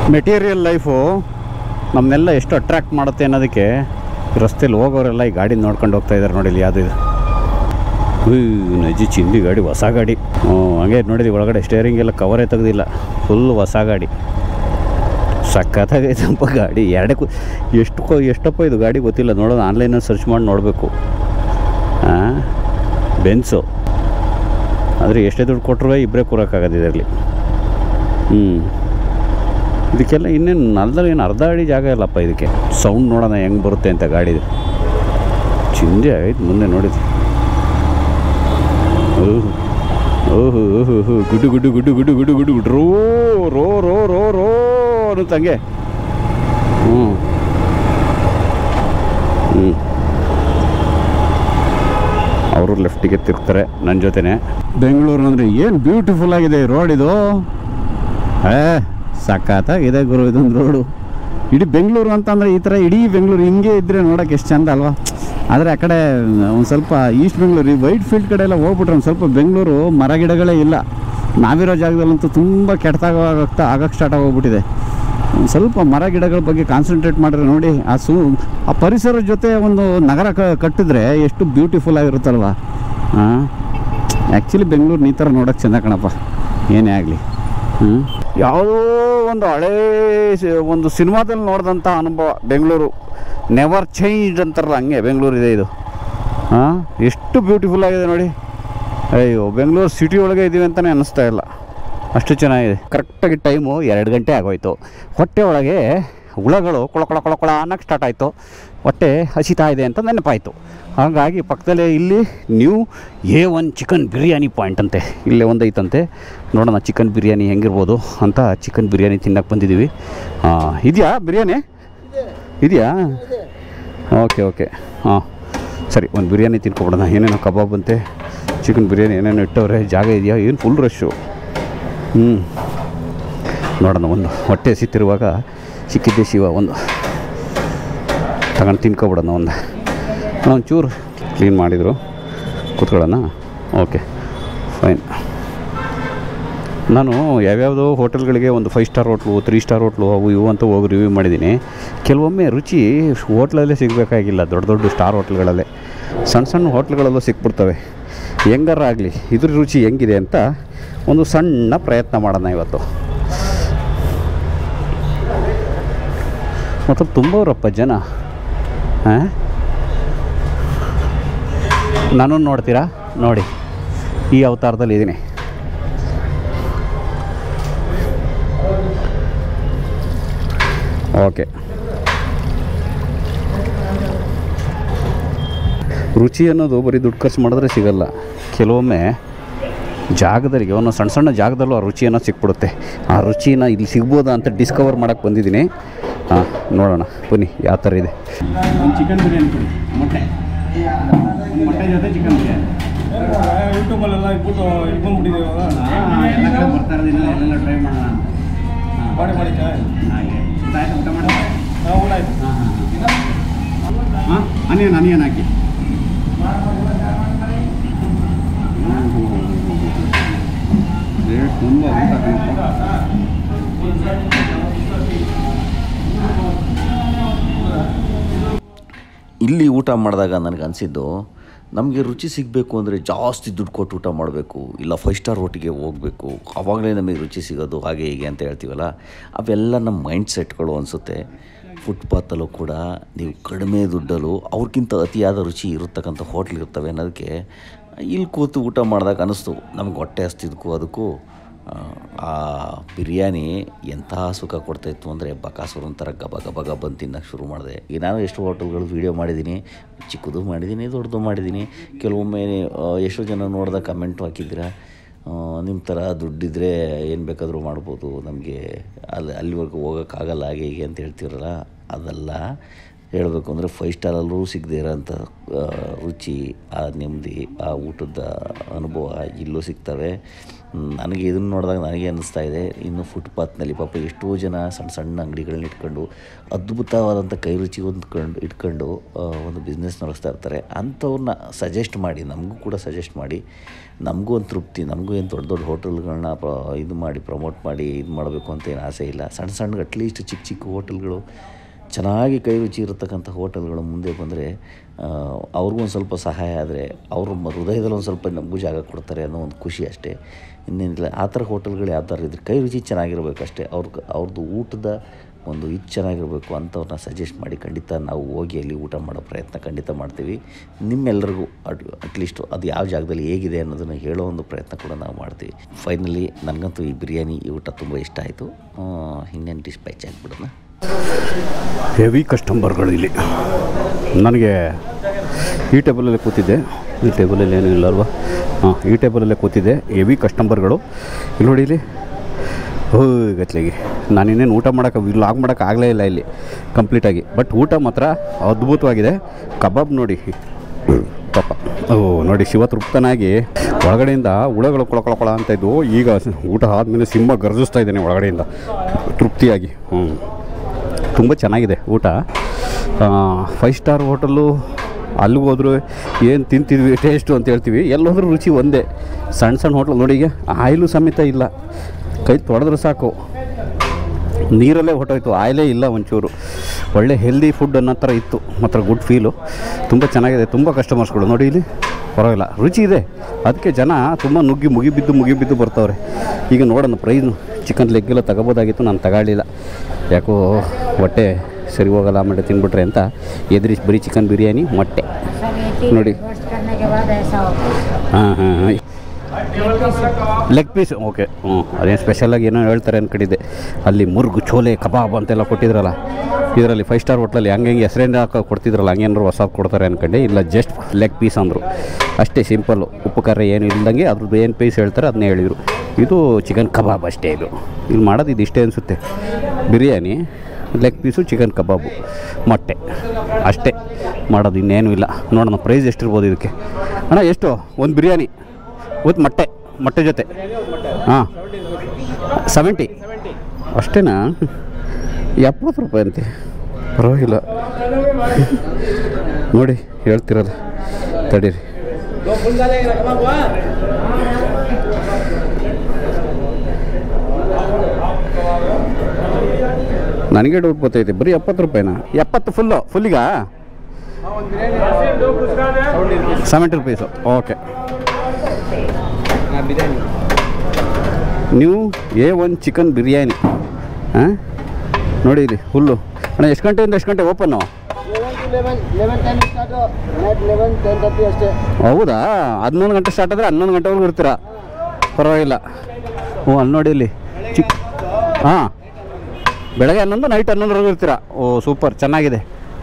Material life ನಮ್ಮನ್ನೆಲ್ಲ ಎಷ್ಟು attract ಮಾಡುತ್ತೆ ಅನ್ನೋದಕ್ಕೆ ರಸ್ತೆಯಲ್ಲಿ ಹೋಗೋರೆಲ್ಲ ಈ ಗಾಡಿ ನೋಡ್ಕೊಂಡು ಹೋಗ್ತಾ ಇದ್ದಾರೆ ನೋಡಿ ಇಲ್ಲಿ ಯಾವುದು ಇದು ಉಯ್, ನಜ್ಜಿ ಚಿಂದಿ ಗಾಡಿ ಹೊಸ ಗಾಡಿ ಹ್ಞೂ ಹಂಗೆ ನೋಡಿದ್ವಿ ಒಳಗಡೆ ಸ್ಟೇರಿಂಗ್ ಎಲ್ಲ ಕವರೇ ತೆಗ್ದಿಲ್ಲ ಫುಲ್ ಹೊಸ ಗಾಡಿ ಸಖತ್ತಾಗೈತಪ್ಪ ಗಾಡಿ ಎರಡೇ ಕು ಎಷ್ಟು ಕೊ ಎಷ್ಟಪ್ಪ ಇದು ಗಾಡಿ ಗೊತ್ತಿಲ್ಲ ನೋಡೋದು ಆನ್ಲೈನಲ್ಲಿ ಸರ್ಚ್ ಮಾಡಿ ನೋಡಬೇಕು ಹಾಂ ಬೆನ್ಸು ಆದರೆ ಎಷ್ಟೇ ದುಡ್ಡು ಕೊಟ್ಟರು ಇಬ್ಬರೇ ಕೂರೋಕ್ಕಾಗೋದು ಇದರಲ್ಲಿ ಹ್ಞೂ ಇದಕ್ಕೆಲ್ಲ ಇನ್ನೇನು ನಲ್ದಲ್ಲಿ ಏನು ಅರ್ಧ ಅಡಿ ಜಾಗ ಇಲ್ಲಪ್ಪ ಇದಕ್ಕೆ ಸೌಂಡ್ ನೋಡೋಣ ಹೆಂಗೆ ಬರುತ್ತೆ ಅಂತ ಗಾಡಿದು ಚಿಂದೆ ಆಯ್ತು ಮುಂದೆ ನೋಡಿದ್ವಿ ಓಹ್ ಓಹೋ ಓಹೋ ಓಹೋ ಗುಡ್ಡು ಗುಡ್ಡು ಗುಡ್ಡು ಗುಡ್ಡು ಗುಡ್ಡು ಗುಡ್ಡು ಗುಡ್ಡು ರೋ ರೋ ರೋ ರೋ ರೋ ಅನ್ನುತ್ತೆ ಹಂಗೆ ಹ್ಞೂ ಹ್ಞೂ ಅವರು ಲೆಫ್ಟಿಗೆ ತಿರ್ಗ್ತಾರೆ ನನ್ನ ಜೊತೆನೆ ಬೆಂಗಳೂರು ಅಂದರೆ ಏನು ಬ್ಯೂಟಿಫುಲ್ ಆಗಿದೆ ಈ ರೋಡ್ ಇದು ಏ ಸಖತ್ತಾಗಿದೆ ಗುರು ಇದೊಂದು ರೋಡು ಇಡೀ ಬೆಂಗಳೂರು ಅಂತಂದರೆ ಈ ಥರ ಇಡೀ ಬೆಂಗಳೂರು ಹಿಂಗೆ ಇದ್ದರೆ ನೋಡೋಕೆ ಎಷ್ಟು ಚಂದ ಅಲ್ವಾ ಆದರೆ ಆ ಕಡೆ ಒಂದು ಸ್ವಲ್ಪ ಈಸ್ಟ್ ಬೆಂಗಳೂರು ಈ ವೈಟ್ ಫೀಲ್ಡ್ ಕಡೆ ಎಲ್ಲ ಹೋಗ್ಬಿಟ್ರೆ ಒಂದು ಸ್ವಲ್ಪ ಬೆಂಗಳೂರು ಮರ ಗಿಡಗಳೇ ಇಲ್ಲ ನಾವಿರೋ ಜಾಗದಲ್ಲಂತೂ ತುಂಬ ಕೆಟ್ಟದಾಗ ಆಗಕ್ಕೆ ಆಗಕ್ಕೆ ಸ್ಟಾರ್ಟ್ ಆಗೋಗ್ಬಿಟ್ಟಿದೆ ಒಂದು ಸ್ವಲ್ಪ ಮರ ಗಿಡಗಳ ಬಗ್ಗೆ ಕಾನ್ಸಂಟ್ರೇಟ್ ಮಾಡಿದ್ರೆ ನೋಡಿ ಆ ಸು ಆ ಪರಿಸರದ ಜೊತೆ ಒಂದು ನಗರ ಕ ಕಟ್ಟಿದ್ರೆ ಎಷ್ಟು ಬ್ಯೂಟಿಫುಲ್ ಆಗಿರುತ್ತಲ್ವ ಹಾಂ ಆ್ಯಕ್ಚುಲಿ ಬೆಂಗಳೂರು ಈ ಥರ ನೋಡೋಕ್ಕೆ ಚೆಂದ ಕಣಪ್ಪ ಏನೇ ಆಗಲಿ ಹ್ಞೂ ಯಾವುದೋ ಒಂದು ಹಳೇ ಸಿ- ಒಂದು ಸಿನಿಮಾದಲ್ಲಿ ನೋಡಿದಂಥ ಅನುಭವ ಬೆಂಗಳೂರು ನೆವರ್ ಚೇಂಜ್ ಅಂತಾರಲ್ಲ ಹಂಗೆ ಬೆಂಗಳೂರು ಇದೆ ಇದು ಹಾಂ ಎಷ್ಟು ಬ್ಯೂಟಿಫುಲ್ ಆಗಿದೆ ನೋಡಿ ಅಯ್ಯೋ ಬೆಂಗಳೂರು ಸಿಟಿ ಒಳಗೆ ಇದ್ದೀವಿ ಅಂತಲೇ ಅನ್ನಿಸ್ತಾ ಇಲ್ಲ ಅಷ್ಟು ಚೆನ್ನಾಗಿದೆ ಕರೆಕ್ಟಾಗಿ ಟೈಮು ಎರಡು ಗಂಟೆ ಆಗೋಯ್ತು ಹೊಟ್ಟೆ ಒಳಗೆ ಹುಳಗಳು ಕೊಳ ಕೊಳ ಕೊಳ ಕೊಳ ಅನ್ನೋಕ್ಕೆ ಸ್ಟಾರ್ಟ್ ಆಯಿತು ಹೊಟ್ಟೆ ಹಸಿತಾ ಇದೆ ಅಂತ ನೆನಪಾಯಿತು ಹಾಗಾಗಿ ಪಕ್ಕದಲ್ಲೇ ಇಲ್ಲಿ new A one chicken biryani point ಅಂತೆ ಇಲ್ಲೇ ಒಂದು ಐತಂತೆ ನೋಡೋಣ ಚಿಕನ್ ಬಿರಿಯಾನಿ ಹೆಂಗಿರ್ಬೋದು ಅಂತ ಚಿಕನ್ ಬಿರಿಯಾನಿ ತಿನ್ನಕ್ಕೆ ಬಂದಿದ್ದೀವಿ ಹಾಂ ಇದೆಯಾ ಬಿರಿಯಾನಿ ಇದೆಯಾ ಓಕೆ ಓಕೆ ಹಾಂ ಸರಿ ಒಂದು ಬಿರಿಯಾನಿ ತಿನ್ಕೊಬಿಡೋಣ ಏನೇನೋ ಕಬಾಬ್ ಅಂತೆ ಚಿಕನ್ ಬಿರಿಯಾನಿ ಏನೇನೋ ಇಟ್ಟವ್ರೆ ಜಾಗ ಇದೆಯಾ ಏನು ಫುಲ್ ರಶ್ಶು ಹ್ಞೂ ನೋಡೋಣ ಒಂದು ಹೊಟ್ಟೆ ಹಸಿತಿರುವಾಗ ಸಿಕ್ಕಿದ್ದೆ ಶಿವ ಒಂದು ತಗೊಂಡು ತಿನ್ಕೊಬಿಡೋಣ ಒಂದು ಒಂಚೂರು ಕ್ಲೀನ್ ಮಾಡಿದರು ಕೂತ್ಕೊಳ್ಳೋಣ ಓಕೆ ಫೈನ್ ನಾನು ಯಾವ್ಯಾವುದೋ ಹೋಟೆಲ್ಗಳಿಗೆ ಒಂದು five star hotel three star hotel ಅವು ಇವು ಅಂತ ಹೋಗಿ ರಿವ್ಯೂ ಮಾಡಿದ್ದೀನಿ ಕೆಲವೊಮ್ಮೆ ರುಚಿ ಹೋಟ್ಲಲ್ಲೇ ಸಿಗಬೇಕಾಗಿಲ್ಲ ದೊಡ್ಡ ದೊಡ್ಡ ಸ್ಟಾರ್ ಹೋಟ್ಲ್ಗಳಲ್ಲೇ ಸಣ್ಣ ಸಣ್ಣ ಹೋಟ್ಲ್ಗಳಲ್ಲೂ ಸಿಕ್ಬಿಡ್ತವೆ ಹೆಂಗಾರ ಆಗಲಿ ಇದ್ರ ರುಚಿ ಹೆಂಗಿದೆ ಅಂತ ಒಂದು ಸಣ್ಣ ಪ್ರಯತ್ನ ಮಾಡೋಣ ಇವತ್ತು ಮತ್ತು ತುಂಬವ್ರಪ್ಪ ಜನ ಹಾಂ ನಾನು ನೋಡ್ತೀರಾ ನೋಡಿ ಈ ಅವತಾರದಲ್ಲಿ ಇದ್ದೀನಿ ಓಕೆ ರುಚಿ ಅನ್ನೋದು ಬರೀ ದುಡ್ಡು ಖರ್ಚು ಮಾಡಿದ್ರೆ ಸಿಗಲ್ಲ ಕೆಲವೊಮ್ಮೆ ಜಾಗದಲ್ಲಿ ಅವನು ಸಣ್ಣ ಸಣ್ಣ ಜಾಗದಲ್ಲೂ ಆ ರುಚಿ ಅನ್ನೋದು ಸಿಕ್ಬಿಡುತ್ತೆ ಆ ರುಚಿನ ಇಲ್ಲಿ ಸಿಗ್ಬೋದಾ ಅಂತ ಡಿಸ್ಕವರ್ ಮಾಡೋಕ್ಕೆ ಬಂದಿದ್ದೀನಿ ಹಾಂ ನೋಡೋಣ ಬನ್ನಿ ಯಾವ ಥರ ಇದೆ ಚಿಕನ್ ಬಿರಿಯಾನಿ ಕೊಡಿ ಮೊಟ್ಟೆ ಮೊಟ್ಟೆ ಜೊತೆ ಚಿಕನ್ ಬಿರಿಯಾನಿ ಯೂಟ್ಯೂಬಲ್ಲೆಲ್ಲ ಇಟ್ಬಿಟ್ಟು ಇಟ್ಕೊಂಡ್ಬಿಟ್ಟಿದ್ದೀವಲ್ಲ ಎಲ್ಲ ಕಡೆ ಬರ್ತಾ ಇರೋದಿಲ್ಲ ಎಲ್ಲೆಲ್ಲ ಟ್ರೈ ಮಾಡೋಣ ಅಂತ ಮಾಡಿ ಮಾಡಿ ಚಾಯ್ ಹಾಗೆ ಊಟ ಆಯ್ತು ಊಟ ಮಾಡಿ ನಾವು ಊಟ ಆಯ್ತು ಹಾಂ ಅನಿಯನ್ ಅನಿಯನ್ ಹಾಕಿ ತುಂಬ ಊಟ ಕಣಪ್ಪ. ಇಲ್ಲಿ ಊಟ ಮಾಡಿದಾಗ ನನಗೆ ಅನಿಸಿದ್ದು ನಮಗೆ ರುಚಿ ಸಿಗಬೇಕು ಅಂದರೆ ಜಾಸ್ತಿ ದುಡ್ಡು ಕೊಟ್ಟು ಊಟ ಮಾಡಬೇಕು ಇಲ್ಲ ಫೈವ್ ಸ್ಟಾರ್ ಹೋಟಿಗೆ ಹೋಗಬೇಕು ಆವಾಗಲೇ ನಮಗೆ ರುಚಿ ಸಿಗೋದು ಹಾಗೆ ಹೀಗೆ ಅಂತ ಹೇಳ್ತೀವಲ್ಲ ಅವೆಲ್ಲ ನಮ್ಮ ಮೈಂಡ್ ಸೆಟ್ಗಳು ಅನಿಸುತ್ತೆ ಫುಟ್ಪಾತಲ್ಲೂ ಕೂಡ ನೀವು ಕಡಿಮೆ ದುಡ್ಡಲ್ಲೂ ಅವ್ರಿಗಿಂತ ಅತಿಯಾದ ರುಚಿ ಇರತಕ್ಕಂಥ ಹೋಟ್ಲ್ ಇರ್ತವೆ ಅನ್ನೋದಕ್ಕೆ ಇಲ್ಲಿ ಕೂತು ಊಟ ಮಾಡಿದಾಗ ಅನ್ನಿಸ್ತು ನಮ್ಗೆ ಹೊಟ್ಟೆ ಹಸ್ತಿದ್ಕೂ ಅದಕ್ಕೂ ಆ, ಆ ಬಿರಿಯಾನಿ ಎಂತಹ ಸುಖ ಕೊಡ್ತಾಯಿತ್ತು ಅಂದರೆ ಬಕಾಸುರ ಒಂಥರ ಗಬ ಗಬ ಗಬ ಅಂತ ತಿನ್ನಕ್ಕೆ ಶುರು ಮಾಡಿದೆ ಈಗ ನಾನು ಎಷ್ಟು ಹೋಟೆಲ್ಗಳು ವೀಡಿಯೋ ಮಾಡಿದ್ದೀನಿ ಚಿಕ್ಕದು ಮಾಡಿದ್ದೀನಿ ದೊಡ್ಡದು ಮಾಡಿದ್ದೀನಿ ಕೆಲವೊಮ್ಮೆ ಆ, ಎಷ್ಟೋ ಜನ ನೋಡಿದ ಕಮೆಂಟು ಹಾಕಿದ್ದೀರಾ ನಿಮ್ಮ ಥರ ದುಡ್ಡಿದ್ರೆ ಏನು ಬೇಕಾದರೂ ಮಾಡ್ಬೋದು ನಮಗೆ ಅಲ್ಲಿ ಅಲ್ಲಿವರೆಗೂ ಹೋಗೋಕ್ಕಾಗಲ್ಲ ಹಾಗೆ ಹೀಗೆ ಅಂತ ಹೇಳ್ತೀರಲ್ಲ ಅದಲ್ಲ ಹೇಳಬೇಕು ಅಂದರೆ ಫೈವ್ ಸ್ಟಾರಲ್ಲೂ ಸಿಗದೇ ಇರೋಂಥ ಆ, ರುಚಿ ಆ ನೆಮ್ಮದಿ ಆ ಊಟದ ಅನುಭವ ಇಲ್ಲೂ ಸಿಗ್ತವೆ ನನಗೆ ಇದನ್ನು ನೋಡಿದಾಗ ನನಗೆ ಅನ್ನಿಸ್ತಾ ಇದೆ ಇನ್ನು ಫುಟ್ಪಾತ್ನಲ್ಲಿ ಪಾಪ ಎಷ್ಟೋ ಜನ ಸಣ್ಣ ಸಣ್ಣ ಅಂಗಡಿಗಳನ್ನ ಇಟ್ಕೊಂಡು ಅದ್ಭುತವಾದಂಥ ಕೈ ರುಚಿ ಹೊಂದ್ಕೊಂಡು ಇಟ್ಕೊಂಡು ಆ, ಒಂದು ಬಿಸ್ನೆಸ್ ನಡೆಸ್ತಾ ಇರ್ತಾರೆ ಅಂಥವ್ರನ್ನ ಸಜೆಸ್ಟ್ ಮಾಡಿ ನಮಗೂ ಕೂಡ ಸಜೆಸ್ಟ್ ಮಾಡಿ ನಮಗೂ ಒಂದು ತೃಪ್ತಿ ನಮಗೂ ಏನು ದೊಡ್ಡ ದೊಡ್ಡ ಹೋಟೆಲ್ಗಳನ್ನ ಪ್ರ ಇದು ಮಾಡಿ ಪ್ರಮೋಟ್ ಮಾಡಿ ಇದು ಮಾಡಬೇಕು ಅಂತ ಏನು ಆಸೆ ಇಲ್ಲ ಸಣ್ಣ ಸಣ್ಣ ಅಟ್ಲೀಸ್ಟ್ ಚಿಕ್ಕ ಚಿಕ್ಕ ಹೋಟೆಲ್ಗಳು ಚೆನ್ನಾಗಿ ಕೈ ರುಚಿ ಇರತಕ್ಕಂಥ ಹೋಟೆಲ್ಗಳು ಮುಂದೆ ಬಂದರೆ ಅವ್ರಿಗೂ ಒಂದು ಸ್ವಲ್ಪ ಸಹಾಯ ಆದರೆ ಅವ್ರ ಮ- ಹೃದಯದಲ್ಲಿ ಒಂದು ಸ್ವಲ್ಪ ನಮಗೂ ಜಾಗ ಕೊಡ್ತಾರೆ ಅನ್ನೋ ಒಂದು ಖುಷಿ ಅಷ್ಟೇ ಇನ್ನೇನಿಲ್ಲ ಆ ಥರ ಹೋಟೆಲ್ಗಳು ಯಾವ ಥರ ಇದ್ರೆ ಕೈ ರುಚಿ ಚೆನ್ನಾಗಿರ್ಬೇಕು ಅಷ್ಟೇ ಅವ್ರಿಗೆ ಅವ್ರದ್ದು ಊಟದ ಒಂದು ಇದು ಚೆನ್ನಾಗಿರಬೇಕು ಅಂಥವ್ರನ್ನ ಸಜೆಸ್ಟ್ ಮಾಡಿ ಖಂಡಿತ ನಾವು ಹೋಗಿ ಅಲ್ಲಿ ಊಟ ಮಾಡೋ ಪ್ರಯತ್ನ ಖಂಡಿತ ಮಾಡ್ತೀವಿ ನಿಮ್ಮೆಲ್ಲರಿಗೂ ಅಟ್ ಅಟ್ಲೀಸ್ಟ್ ಅದು ಯಾವ ಜಾಗದಲ್ಲಿ ಹೇಗಿದೆ ಅನ್ನೋದನ್ನು ಹೇಳೋ ಒಂದು ಪ್ರಯತ್ನ ಕೂಡ ನಾವು ಮಾಡ್ತೀವಿ ಫೈನಲಿ ನನಗಂತೂ ಈ ಬಿರಿಯಾನಿ ಈ ಊಟ ತುಂಬ ಇಷ್ಟ ಆಯಿತು ಇನ್ನೇನು ಡಿಸ್ಪ್ಯಾಚ್ ಆಗಿಬಿಡೋಣ ಹೆವಿ ಕಸ್ಟಮರ್ಗಳು ಇಲ್ಲಿ ನನಗೆ ಈ ಟೇಬಲಲ್ಲೇ ಕೂತಿದ್ದೆ ಈ ಟೇಬಲಲ್ಲಿ ಏನೂ ಇಲ್ಲ ಅಲ್ವಾ ಹಾಂ ಈ ಟೇಬಲಲ್ಲೇ ಕೂತಿದ್ದೆ ಹೆವಿ ಕಸ್ಟಮರ್ಗಳು ಇಲ್ಲಿ ನೋಡಿ ಇಲ್ಲಿ ಗತ್ಲಿಗೆ ನಾನು ಇನ್ನೇನು ಊಟ ಮಾಡೋಕೆ ಲಾಗ್ ಮಾಡೋಕೆ ಆಗಲೇ ಇಲ್ಲ ಇಲ್ಲಿ ಕಂಪ್ಲೀಟಾಗಿ ಬಟ್ ಊಟ ಮಾತ್ರ ಅದ್ಭುತವಾಗಿದೆ ಕಬಾಬ್ ನೋಡಿ ಪಾಪ ಓ ನೋಡಿ ಶಿವ ತೃಪ್ತನಾಗಿ ಒಳಗಡೆಯಿಂದ ಹುಳಗಳು ಕೊಳ ಕೊಳ ಕೊಳ ಅಂತ ಇದ್ವು ಈಗ ಊಟ ಆದಮೇಲೆ ಸಿಂಹ ಗರ್ಜಿಸ್ತಾ ಇದ್ದೇನೆ ಒಳಗಡೆಯಿಂದ ತೃಪ್ತಿಯಾಗಿ ಹ್ಞೂ ತುಂಬ ಚೆನ್ನಾಗಿದೆ ಊಟ ಫೈವ್ ಸ್ಟಾರ್ ಹೋಟೆಲ್ಲು ಅಲ್ಲಿಗೆ ಹೋದ್ರು ಏನು ತಿಂತಿದ್ವಿ ಟೇಸ್ಟು ಅಂತ ಹೇಳ್ತೀವಿ ಎಲ್ಲೋದ್ರೂ ರುಚಿ ಒಂದೇ ಸಣ್ಣ ಸಣ್ಣ ಹೋಟ್ಲ್ ನೋಡಿ ಈಗ ಆಯಿಲು ಸಮೇತ ಇಲ್ಲ ಕೈ ತೊಳೆದ್ರೆ ಸಾಕು ನೀರಲ್ಲೇ ಹೊಟ್ಟೋಯ್ತು ಆಯಿಲೇ ಇಲ್ಲ ಒಂಚೂರು ಒಳ್ಳೆ ಹೆಲ್ದಿ ಫುಡ್ ಅನ್ನೋ ಥರ ಇತ್ತು ಮಾತ್ರ ಗುಡ್ ಫೀಲು ತುಂಬ ಚೆನ್ನಾಗಿದೆ ತುಂಬ ಕಸ್ಟಮರ್ಸ್ಗಳು ನೋಡಿ ಇಲ್ಲಿ ಪರವಾಗಿಲ್ಲ ರುಚಿ ಇದೆ ಅದಕ್ಕೆ ಜನ ತುಂಬ ನುಗ್ಗಿ ಮುಗಿಬಿದ್ದು ಮುಗಿಬಿದ್ದು ಬರ್ತಾವ್ರೆ ಈಗ ನೋಡೋಣ ಪ್ರೈಸ್ನು ಚಿಕನ್ ಲೆಗ್ ಎಲ್ಲ ತಗೋಬೋದಾಗಿತ್ತು ನಾನು ತಗೊಳ್ಳಿಲ್ಲ ಯಾಕೋ ಹೊಟ್ಟೆ ಸರಿ ಹೋಗಲ್ಲ ಆಮೇಲೆ ತಿನ್ಬಿಟ್ರೆ ಅಂತ ಎದುರಿ ಬರೀ ಚಿಕನ್ ಬಿರಿಯಾನಿ ಮೊಟ್ಟೆ ನೋಡಿ रोस्ट करने के बाद ऐसा होगा ಹಾಂ ಹಾಂ ಹಾಂ ಲೆಗ್ ಪೀಸ್ ಓಕೆ ಹ್ಞೂ ಅದೇನು ಸ್ಪೆಷಲಾಗಿ ಏನೋ ಹೇಳ್ತಾರೆ ಅಂದ್ಕೊಂಡಿದ್ದೆ ಅಲ್ಲಿ ಮುರ್ಗು ಚೋಲೆ ಕಬಾಬ್ ಅಂತೆಲ್ಲ ಕೊಟ್ಟಿದ್ರಲ್ಲ ಇದರಲ್ಲಿ ಫೈವ್ ಸ್ಟಾರ್ ಹೋಟ್ಲಲ್ಲಿ ಹಂಗೆ ಹೆಂಗೆ ಹೆಸರಿಂದ ಹಾಕೋ ಕೊಡ್ತಿದ್ರಲ್ಲ ಹಂಗೇನಾರು ಹೊಸ ಕೊಡ್ತಾರೆ ಅಂದ್ಕೊಂಡೆ ಇಲ್ಲ ಜಸ್ಟ್ ಲೆಗ್ ಪೀಸ್ ಅಂದರು ಅಷ್ಟೇ ಸಿಂಪಲ್ಲು ಉಪ್ಪು ಖಾರ ಏನು ಇಲ್ದಂಗೆ ಅದ್ರದ್ದು ಏನು ಪೀಸ್ ಹೇಳ್ತಾರೆ ಅದನ್ನೇ ಹೇಳಿದರು ಇದು ಚಿಕನ್ ಕಬಾಬ್ ಅಷ್ಟೇ ಇದು ಇಲ್ಲಿ ಮಾಡೋದು ಇದು ಇಷ್ಟೇ ಅನಿಸುತ್ತೆ biryani leg piece chicken kebab ಮೊಟ್ಟೆ ಅಷ್ಟೇ ಮಾಡೋದು ಇನ್ನೇನು ಇಲ್ಲ ನೋಡೋಣ ಪ್ರೈಸ್ ಎಷ್ಟಿರ್ಬೋದು ಇದಕ್ಕೆ ಅಣ್ಣ ಎಷ್ಟು ಒಂದು ಬಿರಿಯಾನಿ ವಿತ್ ಮೊಟ್ಟೆ ಮೊಟ್ಟೆ ಜೊತೆ ಹಾಂ ಸೆವೆಂಟಿ ಅಷ್ಟೇನಾ ಎಪ್ಪತ್ತು ರೂಪಾಯಿ ಅಂತೆ ಪರವಾಗಿಲ್ಲ ನೋಡಿ ಹೇಳ್ತಿರಲ್ಲ ತಡೀರಿ ನನಗೆ ಡೌಟ್ ಬರ್ತೈತೆ ಬರೀ ಎಪ್ಪತ್ತು ರೂಪಾಯಿನಾ ಎಪ್ಪತ್ತು ಫುಲ್ಲು ಫುಲ್ಲಿಗಾ ಸೆವೆಂಟಿ ರುಪೀಸು ಓಕೆ ನೀವು ಎ ಒನ್ ಚಿಕನ್ ಬಿರಿಯಾನಿ ಹಾಂ ನೋಡಿ ಇಲ್ಲಿ ಹುಲ್ಲು ಅಣ್ಣ ಎಷ್ಟು ಗಂಟೆಯಿಂದ ಎಷ್ಟು ಗಂಟೆ open eleven eleven time start night eleven ten thirty ಅಷ್ಟೇ ಹೌದಾ ಹನ್ನೊಂದು ಗಂಟೆ ಸ್ಟಾರ್ಟ್ ಆದರೆ ಹನ್ನೊಂದು ಗಂಟೆವರೆಗೂ ಇರ್ತೀರಾ ಪರವಾಗಿಲ್ಲ ಹ್ಞೂ ಅಲ್ಲಿ ನೋಡಿ ಇಲ್ಲಿ ಚಿಕ್ ಹಾಂ ಬೆಳಗ್ಗೆ ಹನ್ನೊಂದು ನೈಟ್ ಹನ್ನೊಂದರವರೆಗೂ ಇರ್ತೀರಾ ಓ ಸೂಪರ್ ಚೆನ್ನಾಗಿದೆ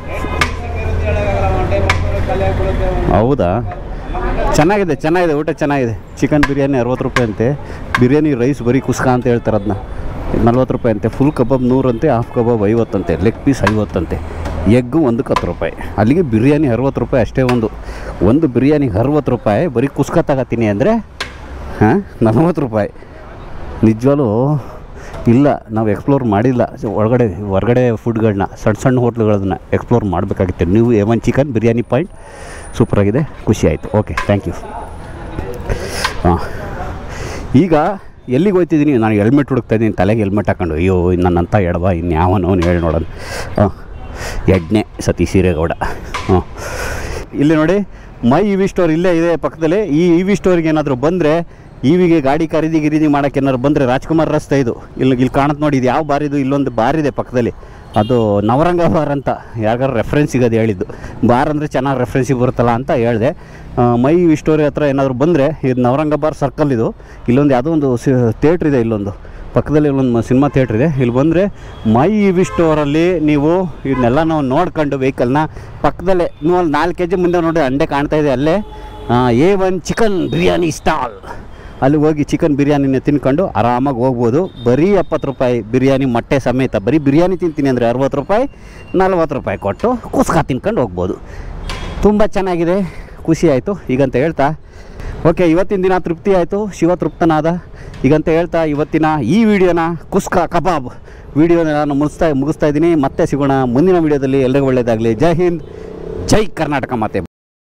ಹೌದಾ ಚೆನ್ನಾಗಿದೆ ಚೆನ್ನಾಗಿದೆ ಊಟ ಚೆನ್ನಾಗಿದೆ ಚಿಕನ್ ಬಿರಿಯಾನಿ ಅರವತ್ತು ರೂಪಾಯಿ ಅಂತೆ ಬಿರಿಯಾನಿ ರೈಸ್ ಬರೀ ಕುಸ್ಕ ಅಂತ ಹೇಳ್ತಾರೆ ಅದನ್ನ ನಲ್ವತ್ತು ರೂಪಾಯಿ ಅಂತೆ ಫುಲ್ ಕಬಾಬ್ ನೂರಂತೆ ಹಾಫ್ ಕಬಾಬ್ ಐವತ್ತಂತೆ ಲೆಗ್ ಪೀಸ್ ಐವತ್ತಂತೆ ಎಗ್ಗು ಒಂದಕ್ಕೆ ಹತ್ತು ರೂಪಾಯಿ ಅಲ್ಲಿಗೆ ಬಿರಿಯಾನಿ ಅರವತ್ತು ರೂಪಾಯಿ ಅಷ್ಟೇ ಒಂದು ಒಂದು ಬಿರಿಯಾನಿಗೆ ಅರವತ್ತು ರೂಪಾಯಿ ಬರೀ ಕುಸ್ಕ ತಗೋತೀನಿ ಅಂದರೆ ಹಾಂ ನಲ್ವತ್ತು ರೂಪಾಯಿ ನಿಜವಾಗ್ಲೂ ಇಲ್ಲ ನಾವು ಎಕ್ಸ್ಪ್ಲೋರ್ ಮಾಡಿಲ್ಲ ಒಳಗಡೆ ಹೊರಗಡೆ ಫುಡ್ಗಳನ್ನ ಸಣ್ಣ ಸಣ್ಣ ಹೋಟ್ಲುಗಳನ್ನ ಎಕ್ಸ್ಪ್ಲೋರ್ ಮಾಡಬೇಕಾಗಿತ್ತು ನೀವು A one chicken biryani point ಸೂಪರಾಗಿದೆ ಖುಷಿ ಆಯಿತು ಓಕೆ ಥ್ಯಾಂಕ್ ಯು ಹಾಂ ಈಗ ಎಲ್ಲಿಗೆ ಹೋಗ್ತಿದ್ದೀನಿ ನಾನು ಹೆಲ್ಮೆಟ್ ಹುಡುಕ್ತಾ ಇದ್ದೀನಿ ತಲೆಗೆ ಹೆಲ್ಮೆಟ್ ಹಾಕೊಂಡು ಅಯ್ಯೋ ನನ್ನಂತ ಎಡವ ಇನ್ಯಾವನೋ ಅವ್ನು ಹೇಳಿ ನೋಡೋಣ ಹಾಂ ಎಡ್ನೆ ಸತೀಶ್ ಹಿರೇಗೌಡ ಹಾಂ ಇಲ್ಲಿ ನೋಡಿ ಮೈ ಇ ವಿ ಸ್ಟೋರ್ ಇಲ್ಲೇ ಇದೆ ಪಕ್ಕದಲ್ಲಿ ಈ ಇ ವಿ ಸ್ಟೋರ್ಗೆ ಏನಾದರೂ ಬಂದರೆ ಇವಿಗೆ ಗಾಡಿ ಖರೀದಿ ಗಿರೀದಿ ಮಾಡೋಕೆ ಏನಾದ್ರು ಬಂದರೆ ರಾಜ್ಕುಮಾರ್ ರಸ್ತೆ ಇದು ಇಲ್ಲಿ ಇಲ್ಲಿ ಕಾಣುತ್ತೆ ನೋಡಿ ಇದು ಯಾವ ಬಾರ್ ಇದು ಇಲ್ಲೊಂದು ಬಾರ್ ಇದೆ ಪಕ್ಕದಲ್ಲಿ ಅದು ನವರಂಗ ಬಾರ್ ಅಂತ ಯಾರಿಗಾರು ರೆಫರೆನ್ಸ್ ಸಿಗೋದು ಹೇಳಿದ್ದು ಬಾರ್ ಅಂದರೆ ಚೆನ್ನಾಗಿ ರೆಫರೆನ್ಸಿಗೆ ಬರುತ್ತಲ್ಲ ಅಂತ ಹೇಳಿದೆ ಮೈ ವಿ ಸ್ಟೋರಿ ಹತ್ರ ಏನಾದರೂ ಬಂದರೆ ಇದು ನವರಂಗ ಬಾರ್ ಸರ್ಕಲ್ ಇದು ಇಲ್ಲೊಂದು ಯಾವುದೋ ಒಂದು ಸಿ ಥಿಯೇಟ್ರ್ ಇದೆ ಇಲ್ಲೊಂದು ಪಕ್ಕದಲ್ಲಿ ಒಂದು ಸಿನಿಮಾ ಥಿಯೇಟ್ರ್ ಇದೆ ಇಲ್ಲಿ ಬಂದರೆ ಮೈ ಇ ವಿ ಸ್ಟೋರಲ್ಲಿ ನೀವು ಇದನ್ನೆಲ್ಲ ನಾವು ನೋಡ್ಕೊಂಡು ವೆಹಿಕಲ್ನ ಪಕ್ಕದಲ್ಲೇ ನೀವು ಅಲ್ಲಿ ನಾಲ್ಕು ಕೆ ಜಿ ಮುಂದೆ ನೋಡಿ ಅಂಡೆ ಕಾಣ್ತಾ ಇದೆ ಅಲ್ಲೇ A one chicken biryani stall ಅಲ್ಲಿ ಹೋಗಿ ಚಿಕನ್ ಬಿರಿಯಾನಿನ ತಿನ್ಕೊಂಡು ಆರಾಮಾಗಿ ಹೋಗ್ಬೋದು ಬರೀ ಎಪ್ಪತ್ತು ರೂಪಾಯಿ ಬಿರಿಯಾನಿ ಮೊಟ್ಟೆ ಸಮೇತ ಬರೀ ಬಿರಿಯಾನಿ ತಿಂತೀನಿ ಅಂದರೆ ಅರವತ್ತು ರೂಪಾಯಿ ನಲ್ವತ್ತು ರೂಪಾಯಿ ಕೊಟ್ಟು ಕುಸ್ಕ ತಿನ್ಕೊಂಡು ಹೋಗ್ಬೋದು ತುಂಬ ಚೆನ್ನಾಗಿದೆ ಖುಷಿ ಆಯಿತು ಈಗಂತ ಹೇಳ್ತಾ ಓಕೆ ಇವತ್ತಿನ ದಿನ ತೃಪ್ತಿ ಆಯಿತು ಶಿವ ತೃಪ್ತನಾದ ಈಗಂತ ಹೇಳ್ತಾ ಇವತ್ತಿನ ಈ ವಿಡಿಯೋನ ಕುಸ್ಕ ಕಬಾಬ್ ವಿಡಿಯೋನ ನಾನು ಮುಗಿಸ್ತಾ ಮುಗಿಸ್ತಾ ಇದ್ದೀನಿ ಮತ್ತೆ ಸಿಗೋಣ ಮುಂದಿನ ವಿಡಿಯೋದಲ್ಲಿ ಎಲ್ರಿಗೂ ಒಳ್ಳೆಯದಾಗಲಿ ಜೈ ಹಿಂದ್ ಜೈ ಕರ್ನಾಟಕ ಮಾತೆ